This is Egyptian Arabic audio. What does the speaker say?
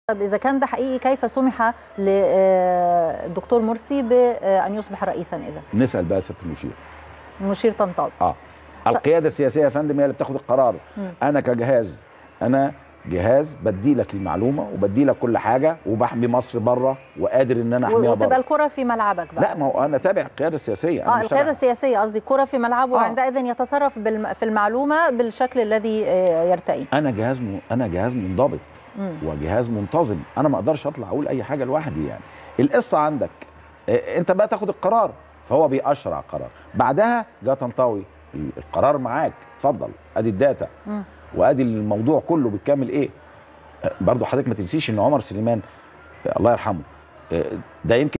طب اذا كان ده حقيقي كيف سمح للدكتور مرسي بان يصبح رئيسا اذا نسال بقى سياده المشير المشير طنطاوي اه القياده السياسيه يا فندم هي اللي بتاخد القرار مم. انا كجهاز انا جهاز بدي لك المعلومه وبدي لك كل حاجه وبحمي مصر بره وقادر ان انا احميها وتبقى بره الكره في ملعبك بقى لا ما هو انا تابع القياده السياسيه أنا اه مش القياده تابع- السياسيه قصدي الكره في ملعبه آه. وعندئذ يتصرف بالم... في المعلومه بالشكل الذي آه، يرتئي انا جهاز م... انا جهاز منضبط مم. وجهاز منتظم انا ما اقدرش اطلع اقول اي حاجه لوحدي يعني القصه عندك آه، انت بقى تاخد القرار فهو بيأشر على القرار بعدها جاء طنطاوي ال- القرار معاك اتفضل ادي الداتا مم. وادي الموضوع كله بالكامل ايه آه، برضو حضرتك ما تنسيش ان عمر سليمان آه، الله يرحمه آه، ده يمكن